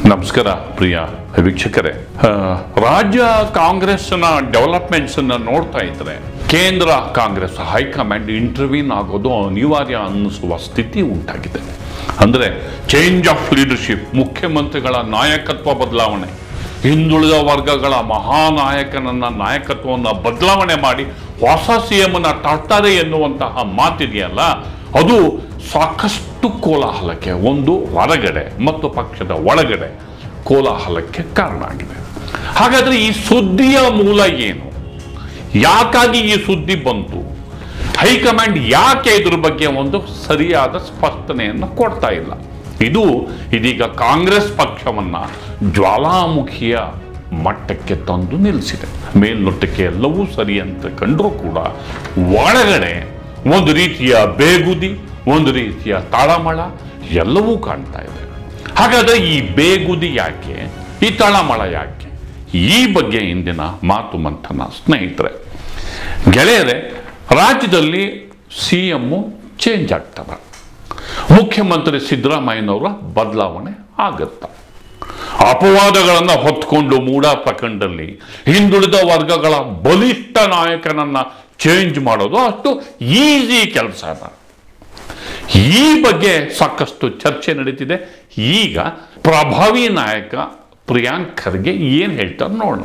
ನಮಸ್ಕಾರ ಪ್ರಿಯ ವೀಕ್ಷಕರೇ ಆ, ರಾಜ್ಯ ಕಾಂಗ್ರೆಸ್ನ ಡೆವಲಪ್ಮೆಂಟ್ಸ್ ಅನ್ನ ನೋಡ್ತಾ ಇದ್ರೆ ಕೇಂದ್ರ ಕಾಂಗ್ರೆಸ್ ಹೈಕಮಾಂಡ್ ಇಂಟರ್ವ್ಯೂನ್ ಆಗೋದು ಅನಿವಾರ್ಯ ಅನ್ನಿಸುವ ಸ್ಥಿತಿ ಉಂಟಾಗಿದೆ ಅಂದ್ರೆ ಚೇಂಜ್ ಆಫ್ ಲೀಡರ್ಶಿಪ್ ಮುಖ್ಯಮಂತ್ರಿಗಳ ನಾಯಕತ್ವ ಬದಲಾವಣೆ ಹಿಂದುಳಿದ ವರ್ಗಗಳ ಮಹಾನಾಯಕನನ್ನ ನಾಯಕತ್ವವನ್ನು ಬದಲಾವಣೆ ಮಾಡಿ ಹೊಸ ಸಿ ಎಮ್ನ ತರ್ತಾರೆ ಎನ್ನುವಂತಹ ಮಾತಿದೆಯಲ್ಲ ಅದು ಸಾಕಷ್ಟು ಕೋಲಾಹಲಕ್ಕೆ ಒಂದು ಹೊರಗಡೆ ಮತ್ತು ಪಕ್ಷದ ಒಳಗಡೆ ಕೋಲಾಹಲಕ್ಕೆ ಕಾರಣ ಆಗಿದೆ ಹಾಗಾದ್ರೆ ಈ ಸುದ್ದಿಯ ಮೂಲ ಏನು ಯಾಕಾಗಿ ಈ ಸುದ್ದಿ ಬಂತು ಹೈಕಮಾಂಡ್ ಯಾಕೆ ಇದ್ರ ಬಗ್ಗೆ ಒಂದು ಸರಿಯಾದ ಸ್ಪಷ್ಟನೆಯನ್ನು ಕೊಡ್ತಾ ಇಲ್ಲ ಇದು ಇದೀಗ ಕಾಂಗ್ರೆಸ್ ಪಕ್ಷವನ್ನ ಜ್ವಾಲಾಮುಖಿಯ ಮಟ್ಟಕ್ಕೆ ತಂದು ನಿಲ್ಲಿಸಿದೆ ಮೇಲ್ನೋಟಕ್ಕೆ ಎಲ್ಲವೂ ಸರಿ ಅಂತ ಕಂಡರೂ ಕೂಡ ಒಳಗಡೆ ಒಂದು ರೀತಿಯ ಬೇಗುದಿ ಒಂದು ರೀತಿಯ ತಾಳಮಳ ಎಲ್ಲವೂ ಕಾಣ್ತಾ ಇದೆ ಹಾಗಾದ್ರೆ ಈ ಬೇಗುದಿ ಯಾಕೆ ಈ ತಳಮಳ ಯಾಕೆ ಈ ಬಗ್ಗೆ ಇಂದಿನ ಮಾತು ಮಂಥನ ಸ್ನೇಹಿತರೆ ಗೆಳೆಯರೆ ರಾಜ್ಯದಲ್ಲಿ ಸಿ ಎಮ್ಮು ಚೇಂಜ್ ಆಗ್ತಾರೆ ಮುಖ್ಯಮಂತ್ರಿ ಸಿದ್ದರಾಮಯ್ಯನವರ ಬದಲಾವಣೆ ಆಗತ್ತ ಅಪವಾದಗಳನ್ನು ಹೊತ್ಕೊಂಡು ಮೂಡ ಪ್ರಖಂಡದಲ್ಲಿ ಹಿಂದುಳಿದ ವರ್ಗಗಳ ಬಲಿಷ್ಠ ನಾಯಕನನ್ನ ಚೇಂಜ್ ಮಾಡೋದು ಅಷ್ಟು ಈಸಿ ಕೆಲಸ ಅಲ್ಲ ಈ ಬಗ್ಗೆ ಸಾಕಷ್ಟು ಚರ್ಚೆ ನಡೀತಿದೆ ಈಗ ಪ್ರಭಾವಿ ನಾಯಕ ಪ್ರಿಯಾಂಕ್ ಖರ್ಗೆ ಏನು ಹೇಳ್ತಾರೆ ನೋಡೋಣ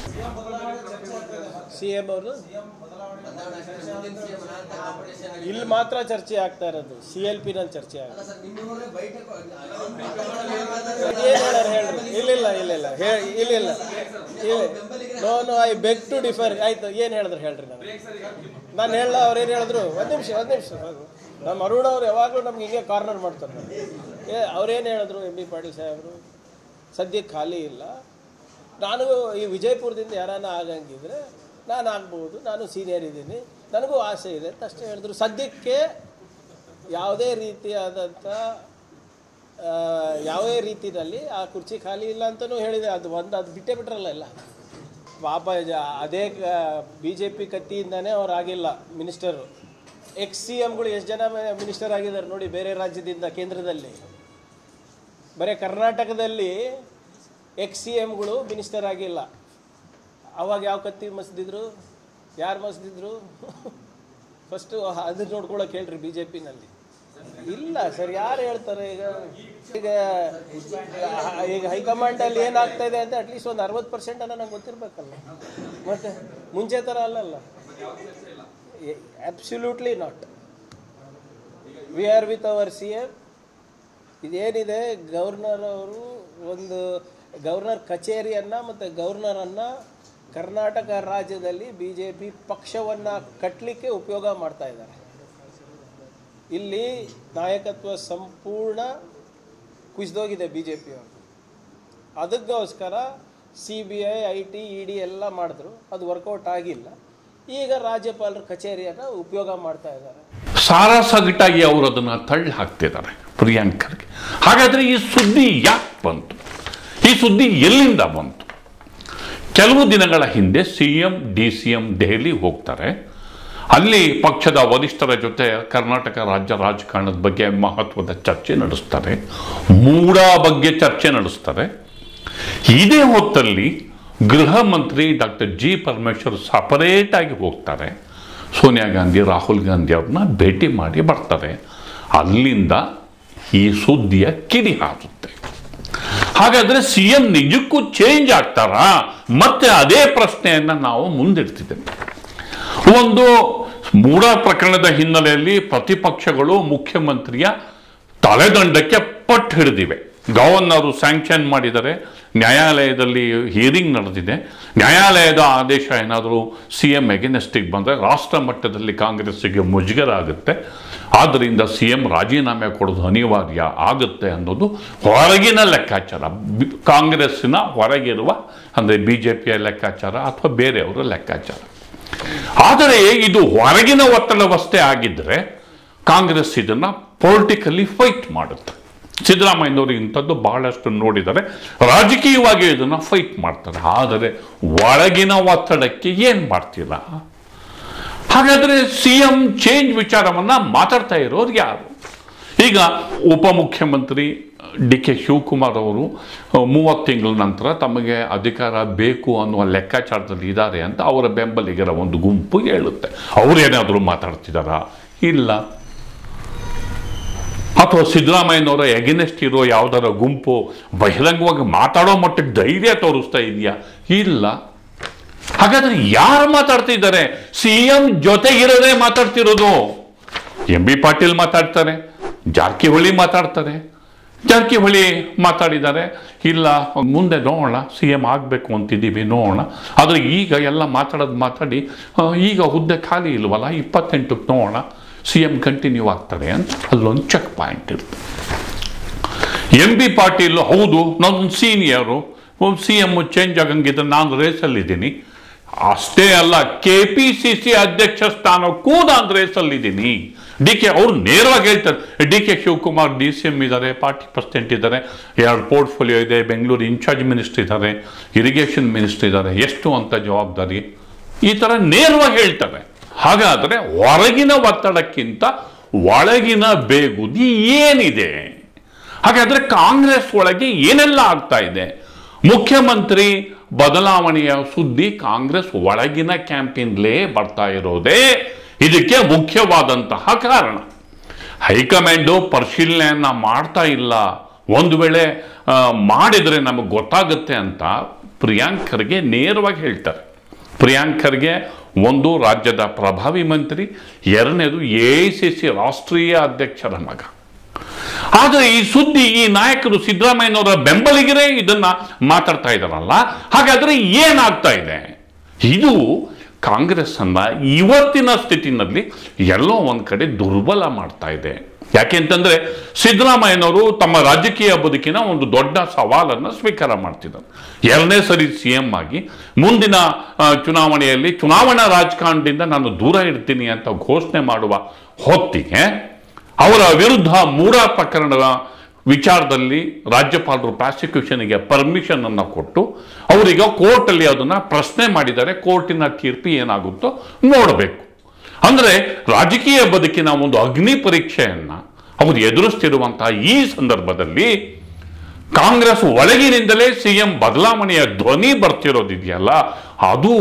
ಸಿ ಎಂ ಅವರು ಇಲ್ಲಿ ಮಾತ್ರ ಚರ್ಚೆ ಆಗ್ತಾ ಇರೋದು ಸಿ ಎಲ್ ಪಿ ನಲ್ಲಿ ಚರ್ಚೆ ಆಗುತ್ತೆ ಏನ್ ಹೇಳಾರ ಹೇಳ್ರಿ ಇಲ್ಲ ಇಲ್ಲ ಇಲ್ಲ ಹೇ- ಇಲ್ಲ ಇಲ್ಲ ಇಲ್ಲ no no I beg to differ ಆಯ್ತು ಏನ್ ಹೇಳಿದ್ರು ಹೇಳ್ರಿ ನಾನು ನಾನು ಹೇಳ ಅವ್ರು ಏನು ಹೇಳಿದ್ರು ಒಂದ್ ನಿಮಿಷ ಒಂದ್ ನಿಮಿಷ ನಮ್ಮ ಅರುಣ್ ಅವ್ರು ಯಾವಾಗಲೂ ನಮ್ಗೆ ಹಿಂಗೆ ಕಾರ್ನರ್ ಮಾಡ್ತಾರೆ ಏ ಅವ್ರೇನು ಹೇಳಿದ್ರು ಎಂ ಬಿ ಪಾಟೀಲ್ ಸಾಹೇಬರು ಸದ್ಯಕ್ಕೆ ಖಾಲಿ ಇಲ್ಲ ನಾನು ಈ ವಿಜಯಪುರದಿಂದ ಯಾರಾನ ಆಗಂಗಿದ್ರೆ ನಾನು ಆಗ್ಬೋದು ನಾನು ಸೀನಿಯರ್ ಇದ್ದೀನಿ ನನಗೂ ಆಸೆ ಇದೆ ಅಂತ ಅಷ್ಟೇ ಹೇಳಿದ್ರು ಸದ್ಯಕ್ಕೆ ಯಾವುದೇ ರೀತಿಯಾದಂಥ ಆ, ಯಾವುದೇ ರೀತಿಯಲ್ಲಿ ಆ ಕುರ್ಚಿ ಖಾಲಿ ಇಲ್ಲ ಅಂತಲೂ ಹೇಳಿದೆ ಅದು ಒಂದು ಅದು ಬಿಟ್ಟೇ ಬಿಟ್ರಲ್ಲ ಎಲ್ಲ ಪಾಪ ಜ- ಅದೇ ಬಿ ಜೆ ಪಿ ಕತ್ತಿಯಿಂದನೇ ಅವ್ರು ಆಗಿಲ್ಲ ಮಿನಿಸ್ಟರು ಎಕ್ಸ್ ಸಿ ಎಮ್ಗಳು ಎಷ್ಟು ಜನ ಮಿನಿಸ್ಟರ್ ಆಗಿದ್ದಾರೆ ನೋಡಿ ಬೇರೆ ರಾಜ್ಯದಿಂದ ಕೇಂದ್ರದಲ್ಲಿ ಬರೀ ಕರ್ನಾಟಕದಲ್ಲಿ ಎಕ್ಸ್ ಸಿ ಎಮ್ಗಳು ಮಿನಿಸ್ಟರ್ ಆಗಿಲ್ಲ ಅವಾಗ ಯಾವ ಕತ್ತಿ ಮಸ್ದಿದ್ರು ಯಾರು ಮಸ್ದಿದ್ರು ಫಸ್ಟು ಅದು ನೋಡ್ಕೊಳಕ್ಕೆ ಹೇಳ್ರಿ ಬಿ ಜೆ ಪಿನಲ್ಲಿ ಇಲ್ಲ ಸರ್ ಯಾರು ಹೇಳ್ತಾರೆ ಈಗ ಈಗ ಈಗ ಹೈಕಮಾಂಡಲ್ಲಿ ಏನಾಗ್ತಾ ಇದೆ ಅಂತ ಅಟ್ಲೀಸ್ಟ್ ಒಂದು ಅರವತ್ತು ಪರ್ಸೆಂಟ್ ಅನ್ನ ನಂಗೆ ಗೊತ್ತಿರ್ಬೇಕಲ್ಲ ಮತ್ತೆ ಮುಂಚೆ ಥರ ಅಲ್ಲಲ್ಲ absolutely not we are with our C M ಇದೇನಿದೆ ಗವರ್ನರ್ ಅವರು ಒಂದು ಗವರ್ನರ್ ಕಚೇರಿಯನ್ನು ಮತ್ತು ಗವರ್ನರನ್ನು ಕರ್ನಾಟಕ ರಾಜ್ಯದಲ್ಲಿ ಬಿ ಜೆ ಪಿ ಪಕ್ಷವನ್ನು ಕಟ್ಟಲಿಕ್ಕೆ ಉಪಯೋಗ ಮಾಡ್ತಾ ಇದ್ದಾರೆ ಇಲ್ಲಿ ನಾಯಕತ್ವ ಸಂಪೂರ್ಣ ಕುಸಿದೋಗಿದೆ ಬಿ ಜೆ ಪಿಯವರು ಅದಕ್ಕೋಸ್ಕರ C B I I T E D ಎಲ್ಲ ಮಾಡಿದ್ರು ಅದು ವರ್ಕೌಟ್ ಆಗಿಲ್ಲ ಈಗ ರಾಜ್ಯಪಾಲರ ಕಚೇರಿಯನ್ನು ಉಪಯೋಗ ಮಾಡ್ತಾ ಇದ್ದಾರೆ ಸಾರಾಸಗಟಾಗಿ ಅವರು ಅದನ್ನ ತಳ್ಳಿ ಹಾಕ್ತಿದ್ದಾರೆ ಪ್ರಿಯಾಂಕ್ ಖರ್ಗೆ ಹಾಗಾದ್ರೆ ಈ ಸುದ್ದಿ ಯಾಕೆ ಬಂತು ಈ ಸುದ್ದಿ ಎಲ್ಲಿಂದ ಬಂತು ಕೆಲವು ದಿನಗಳ ಹಿಂದೆ C M D C M Delhi ಹೋಗ್ತಾರೆ ಅಲ್ಲಿ ಪಕ್ಷದ ವರಿಷ್ಠರ ಜೊತೆ ಕರ್ನಾಟಕ ರಾಜ್ಯ ರಾಜಕಾರಣದ ಬಗ್ಗೆ ಮಹತ್ವದ ಚರ್ಚೆ ನಡೆಸ್ತಾರೆ ಮೂಡ ಬಗ್ಗೆ ಚರ್ಚೆ ನಡೆಸ್ತಾರೆ ಇದೇ ಹೊತ್ತಲ್ಲಿ ಗೃಹ ಮಂತ್ರಿ ಡಾಕ್ಟರ್ ಜಿ ಪರಮೇಶ್ವರ್ ಸಪರೇಟ್ ಆಗಿ ಹೋಗ್ತಾರೆ ಸೋನಿಯಾ ಗಾಂಧಿ ರಾಹುಲ್ ಗಾಂಧಿ ಅವ್ರನ್ನ ಭೇಟಿ ಮಾಡಿ ಬರ್ತಾರೆ ಅಲ್ಲಿಂದ ಈ ಸುದ್ದಿಯ ಕಿಡಿ ಹಾರುತ್ತೆ ಹಾಗಾದ್ರೆ ಸಿ ಎಂ ನಿಜಕ್ಕೂ ಚೇಂಜ್ ಆಗ್ತಾರಾ ಮತ್ತೆ ಅದೇ ಪ್ರಶ್ನೆಯನ್ನ ನಾವು ಮುಂದಿಡ್ತಿದ್ದೇವೆ ಒಂದು ಮೂಢ ಪ್ರಕರಣದ ಹಿನ್ನೆಲೆಯಲ್ಲಿ ಪ್ರತಿಪಕ್ಷಗಳು ಮುಖ್ಯಮಂತ್ರಿಯ ತಲೆದಂಡಕ್ಕೆ ಪಟ್ಟು ಹಿಡಿದಿವೆ ಗವರ್ನರು ಸ್ಯಾಂಕ್ಷನ್ ಮಾಡಿದರೆ ನ್ಯಾಯಾಲಯದಲ್ಲಿ ಹಿಯರಿಂಗ್ ನಡೆದಿದೆ ನ್ಯಾಯಾಲಯದ ಆದೇಶ ಏನಾದರೂ ಸಿ ಎಂ ಎಗೆನೆಸ್ಟಿಗೆ ಬಂದರೆ ರಾಷ್ಟ್ರ ಮಟ್ಟದಲ್ಲಿ ಕಾಂಗ್ರೆಸ್ಸಿಗೆ ಮುಜುಗರ ಆಗುತ್ತೆ ಆದ್ದರಿಂದ ಸಿ ಎಂ ರಾಜೀನಾಮೆ ಕೊಡೋದು ಅನಿವಾರ್ಯ ಆಗುತ್ತೆ ಅನ್ನೋದು ಹೊರಗಿನ ಲೆಕ್ಕಾಚಾರ ಬಿ- ಕಾಂಗ್ರೆಸ್ಸಿನ ಹೊರಗಿರುವ ಅಂದರೆ ಬಿ ಜೆ ಪಿಯ ಲೆಕ್ಕಾಚಾರ ಅಥವಾ ಬೇರೆಯವರ ಲೆಕ್ಕಾಚಾರ ಆದರೆ ಇದು ಹೊರಗಿನ ಒತ್ತಡವಷ್ಟೇ ಆಗಿದ್ದರೆ ಕಾಂಗ್ರೆಸ್ ಇದನ್ನ ಪೊಲಿಟಿಕಲಿ ಫೈಟ್ ಮಾಡುತ್ತೆ ಸಿದ್ದರಾಮಯ್ಯನವರು ಇಂಥದ್ದು ಬಹಳಷ್ಟು ನೋಡಿದ್ದಾರೆ ರಾಜಕೀಯವಾಗಿ ಇದನ್ನ ಫೈಟ್ ಮಾಡ್ತಾರೆ ಆದರೆ ಒಳಗಿನ ಒತ್ತಡಕ್ಕೆ ಏನು ಮಾಡ್ತೀರಾ ಹಾಗಾದ್ರೆ ಸಿ ಎಂ ಚೇಂಜ್ ವಿಚಾರವನ್ನ ಮಾತಾಡ್ತಾ ಇರೋರು ಯಾರು ಈಗ ಉಪಮುಖ್ಯಮಂತ್ರಿ ಡಿ ಕೆ ಶಿವಕುಮಾರ್ ಅವರು ಮೂವತ್ತು ತಿಂಗಳ ನಂತರ ತಮಗೆ ಅಧಿಕಾರ ಬೇಕು ಅನ್ನುವ ಲೆಕ್ಕಾಚಾರದಲ್ಲಿ ಇದ್ದಾರೆ ಅಂತ ಅವರ ಬೆಂಬಲಿಗರ ಒಂದು ಗುಂಪು ಹೇಳುತ್ತೆ ಅವರೇನಾದರೂ ಮಾತಾಡ್ತಿದ್ದಾರಾ ಇಲ್ಲ ಅಥವಾ ಸಿದ್ದರಾಮಯ್ಯನವರ ಎಗನೆಸ್ಟ್ ಇರೋ ಯಾವ್ದಾರ ಗುಂಪು ಬಹಿರಂಗವಾಗಿ ಮಾತಾಡೋ ಮಟ್ಟಕ್ಕೆ ಧೈರ್ಯ ತೋರಿಸ್ತಾ ಇದೆಯಾ ಇಲ್ಲ ಹಾಗಾದ್ರೆ ಯಾರು ಮಾತಾಡ್ತಿದ್ದಾರೆ ಸಿ ಎಂ ಜೊತೆಗಿರೋದೇ ಮಾತಾಡ್ತಿರೋದು ಎಂ ಬಿ ಪಾಟೀಲ್ ಮಾತಾಡ್ತಾರೆ ಜಾರಕಿಹೊಳಿ ಮಾತಾಡ್ತಾರೆ ಜಾರಕಿಹೊಳಿ ಮಾತಾಡಿದ್ದಾರೆ ಇಲ್ಲ ಮುಂದೆ ನೋಡೋಣ ಸಿ ಎಂ ಆಗಬೇಕು ಅಂತಿದ್ದೀವಿ ನೋಡೋಣ ಆದರೆ ಈಗ ಎಲ್ಲ ಮಾತಾಡೋದು ಮಾತಾಡಿ ಆ, ಈಗ ಹುದ್ದೆ ಖಾಲಿ ಇಲ್ವಲ್ಲ ಇಪ್ಪತ್ತೆಂಟಕ್ಕೆ ನೋಡೋಣ ಸಿ ಎಂ ಕಂಟಿನ್ಯೂ ಆಗ್ತಾರೆ ಅಂತ ಅಲ್ಲೊಂದು ಚೆಕ್ ಪಾಯಿಂಟ್ ಇರುತ್ತೆ ಎಂ ಬಿ ಪಾಟೀಲ್ ಹೌದು ನನ್ನ ಸೀನಿಯರು ಸಿ ಎಮ್ ಚೇಂಜ್ ಆಗಂಗಿದ್ರೆ ನಾನು ರೇಸಲ್ಲಿದ್ದೀನಿ ಅಷ್ಟೇ ಅಲ್ಲ ಕೆ ಪಿ ಸಿ ಸಿ ಅಧ್ಯಕ್ಷ ಸ್ಥಾನಕ್ಕೂ ನಾನು ರೇಸಲ್ಲಿದ್ದೀನಿ ಡಿ ಕೆ ಅವ್ರು ನೇರವಾಗಿ ಹೇಳ್ತಾರೆ D K Shivakumar D C M ಇದ್ದಾರೆ ಪಾರ್ಟಿ ಪ್ರೆಸಿಡೆಂಟ್ ಇದ್ದಾರೆ ಎರಡು ಪೋರ್ಟ್ಫೋಲಿಯೋ ಇದೆ ಬೆಂಗಳೂರು ಇನ್ಚಾರ್ಜ್ ಮಿನಿಸ್ಟರ್ ಇದ್ದಾರೆ ಇರಿಗೇಷನ್ ಮಿನಿಸ್ಟರ್ ಇದ್ದಾರೆ ಎಷ್ಟು ಅಂತ ಜವಾಬ್ದಾರಿ ಈ ಥರ ನೇರವಾಗಿ ಹೇಳ್ತಾರೆ ಹಾಗಾದರೆ ಹೊರಗಿನ ಒತ್ತಡಕ್ಕಿಂತ ಒಳಗಿನ ಬೇಗುದಿ ಏನಿದೆ ಹಾಗಾದ್ರೆ ಕಾಂಗ್ರೆಸ್ ಒಳಗೆ ಏನೆಲ್ಲ ಆಗ್ತಾ ಇದೆ ಮುಖ್ಯಮಂತ್ರಿ ಬದಲಾವಣೆಯ ಸುದ್ದಿ ಕಾಂಗ್ರೆಸ್ ಒಳಗಿನ ಕ್ಯಾಂಪಿನ್ಲೇ ಬರ್ತಾ ಇರೋದೇ ಇದಕ್ಕೆ ಮುಖ್ಯವಾದಂತಹ ಕಾರಣ ಹೈಕಮಾಂಡು ಪರಿಶೀಲನೆಯನ್ನ ಮಾಡ್ತಾ ಇಲ್ಲ ಒಂದು ವೇಳೆ ಆ, ಮಾಡಿದ್ರೆ ನಮಗೆ ಗೊತ್ತಾಗುತ್ತೆ ಅಂತ ಪ್ರಿಯಾಂಕರ್ಗೆ ನೇರವಾಗಿ ಹೇಳ್ತಾರೆ ಪ್ರಿಯಾಂಕರ್ಗೆ ಒಂದು ರಾಜ್ಯದ ಪ್ರಭಾವಿ ಮಂತ್ರಿ ಎರಡನೇದು ಎ ಐ ಸಿ ಸಿ ರಾಷ್ಟ್ರೀಯ ಅಧ್ಯಕ್ಷರ ಮಗ ಆದರೆ ಈ ಸುದ್ದಿ ಈ ನಾಯಕರು ಸಿದ್ದರಾಮಯ್ಯನವರ ಬೆಂಬಲಿಗರೇ ಇದನ್ನ ಮಾತಾಡ್ತಾ ಇದ್ದಾರಲ್ಲ ಹಾಗಾದ್ರೆ ಏನಾಗ್ತಾ ಇದೆ ಇದು ಕಾಂಗ್ರೆಸ್ ಅನ್ನ ಇವತ್ತಿನ ಸ್ಥಿತಿನಲ್ಲಿ ಎಲ್ಲೋ ಒಂದ್ ಕಡೆ ದುರ್ಬಲ ಮಾಡ್ತಾ ಇದೆ ಯಾಕೆ ಅಂತಂದ್ರೆ ಸಿದ್ದರಾಮಯ್ಯನವರು ತಮ್ಮ ರಾಜಕೀಯ ಬದುಕಿನ ಒಂದು ದೊಡ್ಡ ಸವಾಲನ್ನು ಸ್ವೀಕಾರ ಮಾಡ್ತಿದ್ದಾರೆ ಎರಡನೇ ಸರಿ ಸಿ ಎಂ ಆಗಿ ಮುಂದಿನ ಆ, ಚುನಾವಣೆಯಲ್ಲಿ ಚುನಾವಣಾ ರಾಜಕಾರಣದಿಂದ ನಾನು ದೂರ ಇರ್ತೀನಿ ಅಂತ ಘೋಷಣೆ ಮಾಡುವ ಹೊತ್ತಿಗೆ ಅವರ ವಿರುದ್ಧ ಮೂಡ ಪ್ರಕರಣದ ವಿಚಾರದಲ್ಲಿ ರಾಜ್ಯಪಾಲರು ಪ್ರಾಸಿಕ್ಯೂಷನ್ಗೆ ಪರ್ಮಿಷನ್ ಅನ್ನು ಕೊಟ್ಟು ಅವರೀಗ ಕೋರ್ಟಲ್ಲಿ ಅದನ್ನ ಪ್ರಶ್ನೆ ಮಾಡಿದ್ದಾರೆ ಕೋರ್ಟಿನ ತೀರ್ಪು ಏನಾಗುತ್ತೋ ನೋಡಬೇಕು ಅಂದ್ರೆ ರಾಜಕೀಯ ಬದುಕಿನ ಒಂದು ಅಗ್ನಿ ಪರೀಕ್ಷೆಯನ್ನ ಅವರು ಎದುರಿಸ್ತಿರುವಂತಹ ಈ ಸಂದರ್ಭದಲ್ಲಿ ಕಾಂಗ್ರೆಸ್ ಒಳಗಿನಿಂದಲೇ ಸಿಎಂ ಬದಲಾವಣೆಯ ಧ್ವನಿ ಬರ್ತಿರೋದಿದೆಯಲ್ಲ ಅದು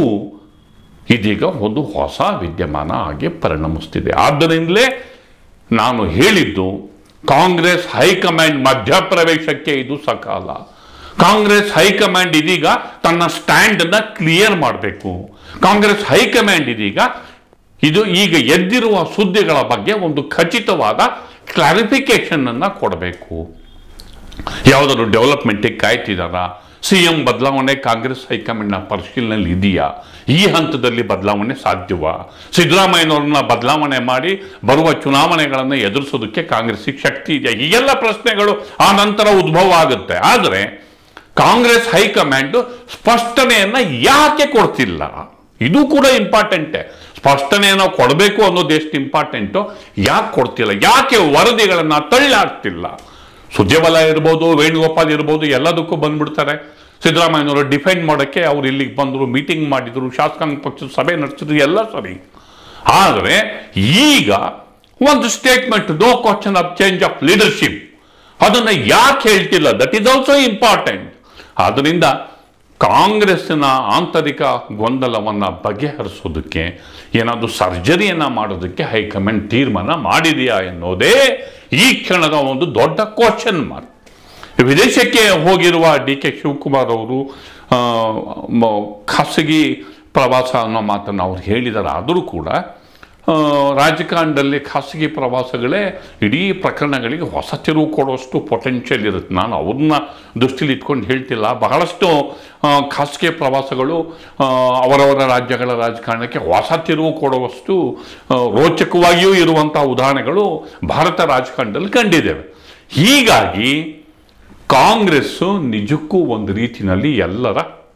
ಇದೀಗ ಒಂದು ಹೊಸ ವಿದ್ಯಮಾನ ಆಗಿ ಪರಿಣಮಿಸ್ತಿದೆ ಆದ್ದರಿಂದಲೇ ನಾನು ಹೇಳಿದ್ದು ಕಾಂಗ್ರೆಸ್ ಹೈಕಮಾಂಡ್ ಮಧ್ಯಪ್ರವೇಶಕ್ಕೆ ಇದು ಸಕಾಲ ಕಾಂಗ್ರೆಸ್ ಹೈಕಮಾಂಡ್ ಇದೀಗ ತನ್ನ ಸ್ಟ್ಯಾಂಡ್ ಅನ್ನ ಕ್ಲಿಯರ್ ಮಾಡಬೇಕು ಕಾಂಗ್ರೆಸ್ ಹೈಕಮಾಂಡ್ ಇದೀಗ ಇದು ಈಗ ಎದ್ದಿರುವ ಸುದ್ದಿಗಳ ಬಗ್ಗೆ ಒಂದು ಖಚಿತವಾದ ಕ್ಲಾರಿಫಿಕೇಶನ್ ಅನ್ನ ಕೊಡಬೇಕು ಯಾವುದಾದ್ರು ಡೆವಲಪ್ಮೆಂಟಿಗೆ ಕಾಯ್ತಿದಾರ ಸಿ ಎಂ ಬದಲಾವಣೆ ಕಾಂಗ್ರೆಸ್ ಹೈಕಮಾಂಡ್ನ ಪರಿಶೀಲನೆಯಲ್ಲಿ ಇದೆಯಾ ಈ ಹಂತದಲ್ಲಿ ಬದಲಾವಣೆ ಸಾಧ್ಯವಾ ಸಿದ್ದರಾಮಯ್ಯನವ್ರನ್ನ ಬದಲಾವಣೆ ಮಾಡಿ ಬರುವ ಚುನಾವಣೆಗಳನ್ನು ಎದುರಿಸೋದಕ್ಕೆ ಕಾಂಗ್ರೆಸ್ಸಿಗೆ ಶಕ್ತಿ ಇದೆಯಾ ಹೀಗೆಲ್ಲ ಪ್ರಶ್ನೆಗಳು ಆ ನಂತರ ಉದ್ಭವ ಆಗುತ್ತೆ ಆದರೆ ಕಾಂಗ್ರೆಸ್ ಹೈಕಮಾಂಡ್ ಸ್ಪಷ್ಟನೆಯನ್ನ ಯಾಕೆ ಕೊಡ್ತಿಲ್ಲ ಇದು ಕೂಡ ಇಂಪಾರ್ಟೆಂಟೇ ಸ್ಪಷ್ಟನೆಯನ್ನು ಕೊಡಬೇಕು ಅನ್ನೋದು ಎಷ್ಟು ಇಂಪಾರ್ಟೆಂಟು ಯಾಕೆ ಕೊಡ್ತಿಲ್ಲ ಯಾಕೆ ವರದಿಗಳನ್ನು ತಳ್ಳಾಗ್ತಿಲ್ಲ ಸುದ್ದಿವಲಯ ಇರ್ಬೋದು ವೇಣುಗೋಪಾಲ್ ಇರ್ಬೋದು ಎಲ್ಲದಕ್ಕೂ ಬಂದ್ಬಿಡ್ತಾರೆ ಸಿದ್ದರಾಮಯ್ಯನವರು ಡಿಫೆಂಡ್ ಮಾಡೋಕ್ಕೆ ಅವ್ರು ಇಲ್ಲಿಗೆ ಬಂದರು ಮೀಟಿಂಗ್ ಮಾಡಿದ್ರು ಶಾಸಕಾಂಗ ಪಕ್ಷದ ಸಭೆ ನಡೆಸಿದ್ರು ಎಲ್ಲ ಸರಿ ಆದರೆ ಈಗ ಒಂದು statement no question of change of leadership ಅದನ್ನು ಯಾಕೆ ಹೇಳ್ತಿಲ್ಲ ದಟ್ ಈಸ್ ಆಲ್ಸೋ ಇಂಪಾರ್ಟೆಂಟ್ ಆದ್ದರಿಂದ ಕಾಂಗ್ರೆಸ್ಸಿನ ಆಂತರಿಕ ಗೊಂದಲವನ್ನು ಬಗೆಹರಿಸೋದಕ್ಕೆ ಏನಾದರೂ ಸರ್ಜರಿಯನ್ನು ಮಾಡೋದಕ್ಕೆ ಹೈಕಮಾಂಡ್ ತೀರ್ಮಾನ ಮಾಡಿದೆಯಾ ಎನ್ನುವುದೇ ಈ ಕ್ಷಣದ ಒಂದು ದೊಡ್ಡ ಕ್ವಶನ್ ಮಾರ್ಕ್ ವಿದೇಶಕ್ಕೆ ಹೋಗಿರುವ ಡಿ ಕೆ ಶಿವಕುಮಾರ್ ಅವರು ಆ, ಮ- ಖಾಸಗಿ ಪ್ರವಾಸ ಅನ್ನೋ ಮಾತನ್ನು ಅವ್ರು ಹೇಳಿದ್ದಾರೆ ಆದರೂ ಕೂಡ ಆ, ರಾಜಕಾರಣದಲ್ಲಿ ಖಾಸಗಿ ಪ್ರವಾಸಗಳೇ ಇಡೀ ಪ್ರಕರಣಗಳಿಗೆ ಹೊಸ ತಿರುವು ಕೊಡುವಷ್ಟು ಪೊಟೆನ್ಷಿಯಲ್ ಇರುತ್ತೆ ನಾನು ಅವ್ರನ್ನ ದೃಷ್ಟಿಲಿ ಇಟ್ಕೊಂಡು ಹೇಳ್ತಿಲ್ಲ ಬಹಳಷ್ಟು ಆ, ಖಾಸಗಿ ಪ್ರವಾಸಗಳು ಆ, ಅವರವರ ರಾಜ್ಯಗಳ ರಾಜಕಾರಣಕ್ಕೆ ಹೊಸ ತಿರುವು ಕೊಡುವಷ್ಟು ಆ, ರೋಚಕವಾಗಿಯೂ ಇರುವಂಥ ಉದಾಹರಣೆಗಳು ಭಾರತ ರಾಜಕಾರಣದಲ್ಲಿ ಕಂಡಿದ್ದೇವೆ ಹೀಗಾಗಿ ಕಾಂಗ್ರೆಸ್ಸು ನಿಜಕ್ಕೂ ಒಂದು ರೀತಿಯಲ್ಲಿ ಎಲ್ಲರ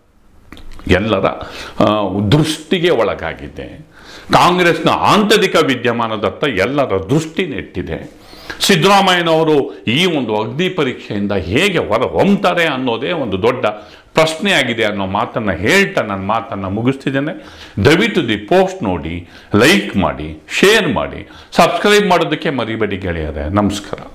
ಎಲ್ಲರ ಆ, ದೃಷ್ಟಿಗೆ ಒಳಗಾಗಿದೆ ಕಾಂಗ್ರೆಸ್ನ ಆಂತರಿಕ ವಿದ್ಯಮಾನದತ್ತ ಎಲ್ಲರ ದೃಷ್ಟಿ ನೆಟ್ಟಿದೆ ಸಿದ್ದರಾಮಯ್ಯನವರು ಈ ಒಂದು ಅಗ್ನಿ ಪರೀಕ್ಷೆಯಿಂದ ಹೇಗೆ ಹೊರ ಹೊಮ್ತಾರೆ ಅನ್ನೋದೇ ಒಂದು ದೊಡ್ಡ ಪ್ರಶ್ನೆಯಾಗಿದೆ ಅನ್ನೋ ಮಾತನ್ನು ಹೇಳ್ತಾ ನನ್ನ ಮಾತನ್ನು ಮುಗಿಸ್ತಿದ್ದೇನೆ ದಯವಿಟ್ಟು ದಿ ಪೋಸ್ಟ್ ನೋಡಿ ಲೈಕ್ ಮಾಡಿ ಶೇರ್ ಮಾಡಿ ಸಬ್ಸ್ಕ್ರೈಬ್ ಮಾಡೋದಕ್ಕೆ ಮರಿಬೇಡಿ ಗೆಳೆಯರೆ ನಮಸ್ಕಾರ